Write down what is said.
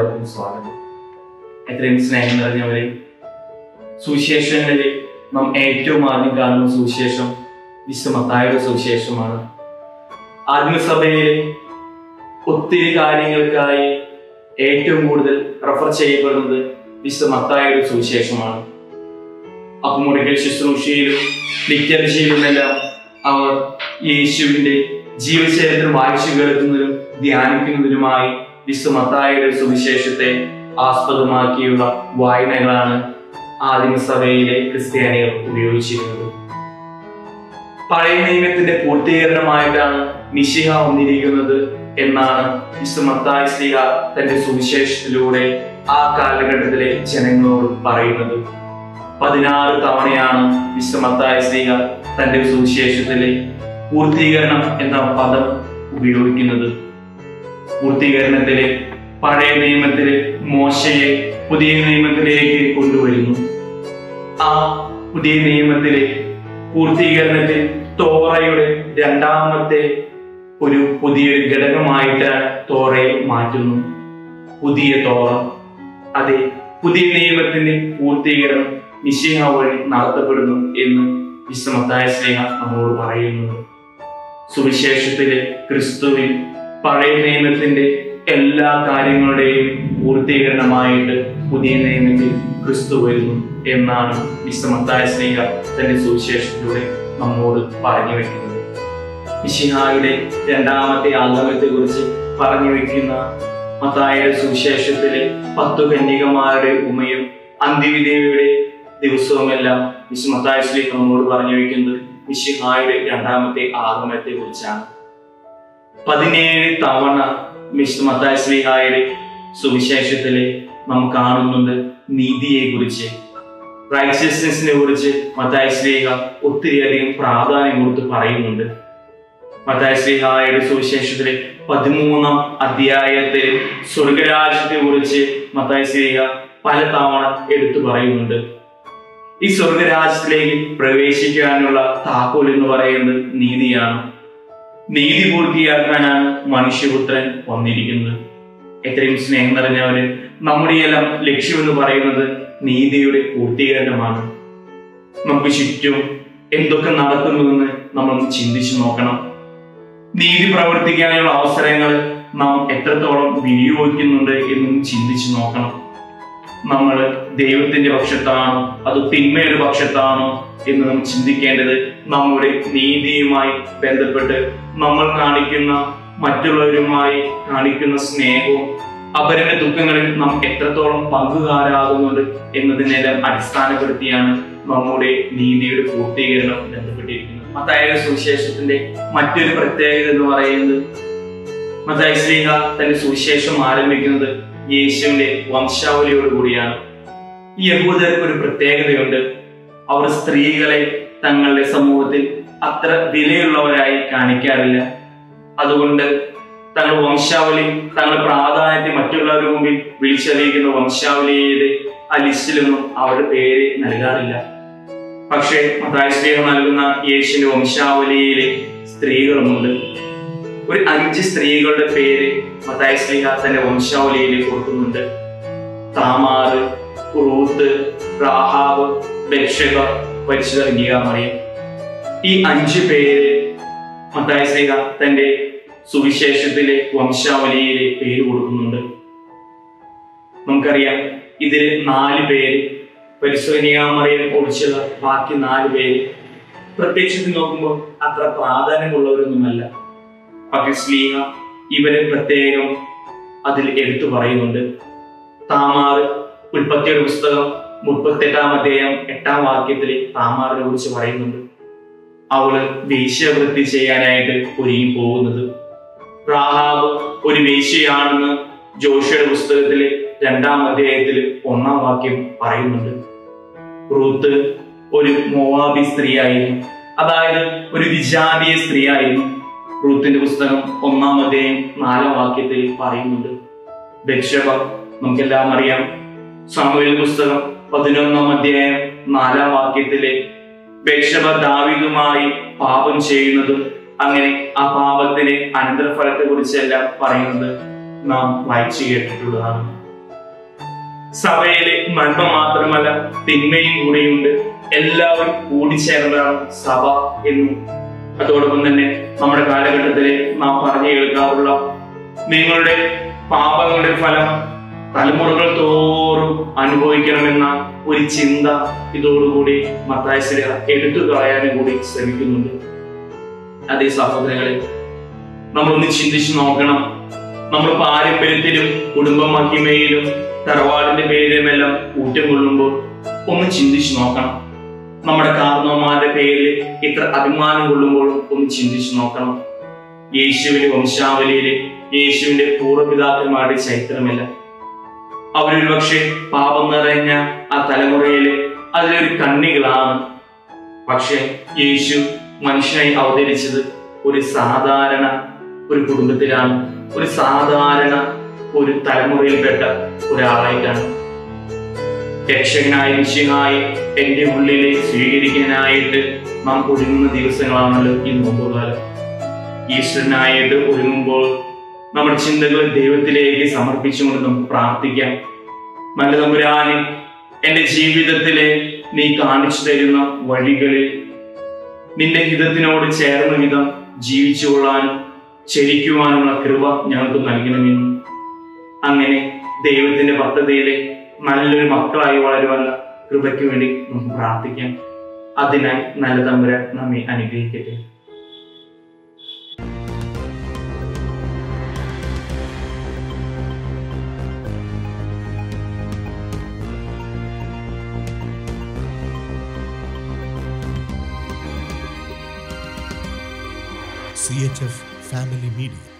എല്ലാവർക്കും സ്വാഗതം എത്രയും സ്നേഹം നിറഞ്ഞവരെ സുവിശേഷങ്ങളിൽ നാം ഏറ്റവും ആദ്യം കാണുന്ന സുവിശേഷം വിശ്വമത്തായുടെ സുവിശേഷമാണ് ആത്മസഭയിലെ ഒത്തിരി കാര്യങ്ങൾക്കായി ഏറ്റവും കൂടുതൽ റെഫർ ചെയ്യപ്പെടുന്നത് വിശ്വമത്തായുടെ സുവിശേഷമാണ് അപ്പുമുടിക്കൽ ശുശ്രൂഷയിലും ലിറ്റർജിയിലുമെല്ലാം അവർ യേശുവിന്റെ ജീവചരിത്രം വായിച്ചു കേൾക്കുന്നതിനും ധ്യാനിക്കുന്നതിനുമായി വിശ്വമത്തായുടെ സുവിശേഷത്തെ ആസ്പദമാക്കിയുള്ള വായനകളാണ് ആദിമസഭയിലെ ക്രിസ്ത്യാനികൾ ഉപയോഗിച്ചിരുന്നത് പഴയ നിയമത്തിന്റെ പൂർത്തീകരണമായിട്ടാണ് മിശിഹ വന്നിരിക്കുന്നത് എന്നാണ് വിശ്വമത്തായ സ്ലിഹ തന്റെ സുവിശേഷത്തിലൂടെ ആ കാലഘട്ടത്തിലെ ജനങ്ങളോട് പറയുന്നത് പതിനാറ് തവണയാണ് വിശ്വമത്തായ സ്ലിഹ തന്റെ സുവിശേഷത്തിലെ പൂർത്തീകരണം എന്ന പദം ഉപയോഗിക്കുന്നത് പൂർത്തീകരണത്തിലെ പഴയ നിയമത്തിലെ മോശയെ പുതിയ നിയമത്തിലേക്ക് കൊണ്ടുവരുന്നു ആ പുതിയ നിയമത്തിലെ പൂർത്തീകരണത്തിൽ തോറയുടെ രണ്ടാമത്തെ ഒരു പുതിയൊരു ഘടകമായിട്ട് തോറയെ മാറ്റുന്നു പുതിയ തോറ അതെ പുതിയ നിയമത്തിന്റെ പൂർത്തീകരണം നിശ്ചയ വഴി നടത്തപ്പെടുന്നു എന്ന് വിശ്രമത്തായ സ്നേഹ നമ്മളോട് പറയുന്നുണ്ട് സുവിശേഷത്തിലെ ക്രിസ്തുവിൽ പഴയ നിയമത്തിന്റെ എല്ലാ കാര്യങ്ങളുടെയും പൂർത്തീകരണമായിട്ട് പുതിയ നിയമത്തിൽ ക്രിസ്തു വരുന്നു എന്നാണ് വിശ്രമത്തായ സ്നേഹ തന്റെ സുവിശേഷത്തിലൂടെ നമ്മോട് പറഞ്ഞു വെക്കുന്നത് മിശിഹായുടെ രണ്ടാമത്തെ ആഗമനത്തെ കുറിച്ച് പറഞ്ഞു വെക്കുന്ന മത്തായുടെ സുവിശേഷത്തിലെ പത്തു കന്യകമാരുടെ ഉമയും അന്ത്യവിദേവിയുടെ ദിവസവുമെല്ലാം വിശ്വമത്തായ സ്ലീഹ നമ്മോട് പറഞ്ഞു വെക്കുന്നത് മിശിഹായുടെ രണ്ടാമത്തെ ആഗമനത്തെ കുറിച്ചാണ് പതിനേഴ് തവണ മിശ്മത്തായ സ്ലീഹായുടെ സുവിശേഷത്തിലെ നാം കാണുന്നുണ്ട് നീതിയെ കുറിച്ച് റൈച്ചസ്നെസിനെ കുറിച്ച് മത്തായ സ്ലീഹ ഒത്തിരിയധികം പ്രാധാന്യം കൊടുത്ത് പറയുന്നുണ്ട് മത്തായ സ്ലീഹായുടെ സുവിശേഷത്തിലെ പതിമൂന്നാം അധ്യായത്തിൽ സ്വർഗരാജ്യത്തെ കുറിച്ച് മത്തായ സ്ലീഹ പല തവണ എടുത്തു പറയുന്നുണ്ട് ഈ സ്വർഗരാജ്യത്തിലേക്ക് പ്രവേശിക്കാനുള്ള താക്കോൽ എന്ന് പറയുന്നത് നീതിയാണ് നീതി പൂർത്തിയാക്കാനാണ് മനുഷ്യപുത്രൻ വന്നിരിക്കുന്നത് എത്രയും സ്നേഹം നിറഞ്ഞവര് നമ്മുടെ എല്ലാം ലക്ഷ്യമെന്ന് പറയുന്നത് നീതിയുടെ പൂർത്തീകരണമാണ് നമുക്ക് ചുറ്റും എന്തൊക്കെ നടക്കുന്നുവെന്ന് നമ്മൾ ചിന്തിച്ചു നോക്കണം നീതി പ്രവർത്തിക്കാനുള്ള അവസരങ്ങൾ നാം എത്രത്തോളം വിനിയോഗിക്കുന്നുണ്ട് എന്നും ചിന്തിച്ചു നോക്കണം നമ്മൾ ദൈവത്തിന്റെ പക്ഷത്താണോ അത് തിന്മയുടെ പക്ഷത്താണോ എന്ന് നാം ചിന്തിക്കേണ്ടത് നമ്മുടെ നീതിയുമായി ബന്ധപ്പെട്ട് നമ്മൾ കാണിക്കുന്ന മറ്റുള്ളവരുമായി കാണിക്കുന്ന സ്നേഹവും അവരുടെ ദുഃഖങ്ങളിൽ നാം എത്രത്തോളം പങ്കുകാരാകുന്നുണ്ട് എന്നതിനെല്ലാം അടിസ്ഥാനപ്പെടുത്തിയാണ് നമ്മുടെ നീതിയുടെ പൂർത്തീകരണം ബന്ധപ്പെട്ടിരിക്കുന്നത് മത്തായ സുവിശേഷത്തിന്റെ മറ്റൊരു പ്രത്യേകത എന്ന് പറയുന്നത് മത്തായ ശ്രീഹ തന്റെ സുവിശേഷം ആരംഭിക്കുന്നത് യേശുവിന്റെ വംശാവലിയോട് കൂടിയാണ് ഈ യഹൂദർക്ക് ഒരു പ്രത്യേകതയുണ്ട് അവർ സ്ത്രീകളെ തങ്ങളുടെ സമൂഹത്തിൽ അത്ര വിലയുള്ളവരായി കാണിക്കാറില്ല അതുകൊണ്ട് തങ്ങളുടെ വംശാവലി തങ്ങളുടെ പ്രാധാന്യത്തെ മറ്റുള്ളവരുടെ മുമ്പിൽ വിളിച്ചറിയിക്കുന്ന വംശാവലിയുടെ ആ ലിസ്റ്റിലൊന്നും അവരുടെ പേര് നൽകാറില്ല പക്ഷേ മതായ സ്ത്രീകൾ നൽകുന്ന യേശുവിന്റെ വംശാവലിയിലെ സ്ത്രീകളുമുണ്ട് ഒരു അഞ്ച് സ്ത്രീകളുടെ പേര് മതായ സ്ത്രീഹ തന്റെ വംശാവലിയിൽ കൊടുക്കുന്നുണ്ട് താമാറ് റൂത്ത് റാഹാബ് ബക്ഷബ പരിശുദ്ധ അംഗീകാമറിയം ഈ അഞ്ചു പേര് മത്തായ സ്ത്രീഹ തന്റെ സുവിശേഷത്തിലെ വംശാവലിയിലെ പേര് കൊടുക്കുന്നുണ്ട് നമുക്കറിയാം ഇതിൽ നാല് പേര് പരിശോധനയാമറിയം ഒഴിച്ചുള്ള ബാക്കി നാല് പേര് പ്രത്യക്ഷത്തിൽ നോക്കുമ്പോൾ അത്ര പ്രാധാന്യമുള്ളവരൊന്നുമല്ല പക്ഷെ സ്ലീഹ ഇവരെ പ്രത്യേകം അതിൽ എടുത്തു പറയുന്നുണ്ട് താമാറ് ഉൽപ്പത്തിയുടെ പുസ്തകം മുപ്പത്തെട്ടാം അധ്യായം എട്ടാം വാക്യത്തിൽ താമാറിനെ കുറിച്ച് പറയുന്നുണ്ട് അവള് വേശ്യവൃത്തി ചെയ്യാനായിട്ട് ഒരുങ്ങി പോകുന്നത് റാഹാബ് ഒരു വേശ്യയാണെന്ന് ജോഷിയുടെ പുസ്തകത്തിലെ രണ്ടാം അധ്യായത്തിൽ ഒന്നാം വാക്യം പറയുന്നുണ്ട് റൂത്ത് ഒരു മോവാബി സ്ത്രീയായിരുന്നു അതായത് ഒരു വിജാതീയ സ്ത്രീയായിരുന്നു റൂത്തിന്റെ പുസ്തകം ഒന്നാം അധ്യായം നാലാം വാക്യത്തിൽ പറയുന്നുണ്ട് ബക്ഷബ നമുക്കെല്ലാം അറിയാം സാമുവേൽ പുസ്തകം പതിനൊന്നാം അധ്യായം നാലാം വാക്യത്തിലെ ബക്ഷബ ദാവിദുമായി പാപം ചെയ്യുന്നതും അങ്ങനെ ആ പാപത്തിന്റെ അനന്തരഫലത്തെ കുറിച്ചെല്ലാം പറയുന്നത് നാം വായിച്ചു കേട്ടിട്ടുള്ളതാണ് സഭയിലെ നന്മ മാത്രമല്ല തിന്മയും കൂടെയുണ്ട് എല്ലാവരും കൂടിച്ചേർന്നതാണ് സഭ എന്നും അതോടൊപ്പം തന്നെ നമ്മുടെ കാലഘട്ടത്തിലെ നാം പറഞ്ഞു കേൾക്കാറുള്ള നിങ്ങളുടെ പാപങ്ങളുടെ ഫലം തലമുറകൾ തോറും അനുഭവിക്കണമെന്ന ഒരു ചിന്ത ഇതോടുകൂടി മത്തായശ്രീ എടുത്തു കളയാനും കൂടി ശ്രമിക്കുന്നുണ്ട് അതേ സഹോദരങ്ങളെ നമ്മളൊന്ന് ചിന്തിച്ചു നോക്കണം നമ്മൾ പാരമ്പര്യത്തിലും കുടുംബ മഹിമയിലും തറവാടിന്റെ പേരിലുമെല്ലാം ഊറ്റം കൊള്ളുമ്പോൾ ഒന്ന് ചിന്തിച്ചു നോക്കണം നമ്മുടെ കാർന്നവന്മാരുടെ പേരിൽ ഇത്ര അഭിമാനം കൊള്ളുമ്പോഴും ഒന്ന് ചിന്തിച്ചു നോക്കണം യേശുവിന്റെ വംശാവലിയിലെ യേശുവിന്റെ പൂർവ്വപിതാക്കന്മാരുടെ ചരിത്രമില്ല അവരൊരു പക്ഷെ പാപം നിറഞ്ഞ ആ തലമുറയിലെ അതിലൊരു കണ്ണികളാണ് പക്ഷെ യേശു മനുഷ്യനായി അവതരിച്ചത് ഒരു സാധാരണ ഒരു കുടുംബത്തിലാണ് ഒരു സാധാരണ ഒരു തലമുറയിൽപ്പെട്ട ഒരാളായിട്ടാണ് രക്ഷകനായ വിഷയമായി എന്റെ ഉള്ളിലെ സ്വീകരിക്കാനായിട്ട് നാം ഒരുങ്ങുന്ന ദിവസങ്ങളാണല്ലോ ഈ നോമ്പുകാലം ഈശ്വരനായിട്ട് ഒരുങ്ങുമ്പോൾ നമ്മുടെ ചിന്തകൾ ദൈവത്തിലേക്ക് സമർപ്പിച്ചുകൊണ്ട് നമുക്ക് പ്രാർത്ഥിക്കാം നല്ല തമ്പുരാന് എന്റെ ജീവിതത്തിലെ നീ കാണിച്ചു തരുന്ന വഴികളിൽ നിന്റെ ഹിതത്തിനോട് ചേർന്ന വിധം ജീവിച്ചു കൊള്ളാനും ചരിക്കുവാനുള്ള കൃപ ഞങ്ങൾക്ക് നൽകണമെന്നും അങ്ങനെ ദൈവത്തിന്റെ പദ്ധതിയിലെ നല്ലൊരു മക്കളായി വളരുവാനുള്ള കൃപയ്ക്ക് വേണ്ടി നമുക്ക് പ്രാർത്ഥിക്കാം അതിനായി നല്ല തമ്പുരാൻ നമ്മെ അനുഗ്രഹിക്കട്ടെ CHF Family Media.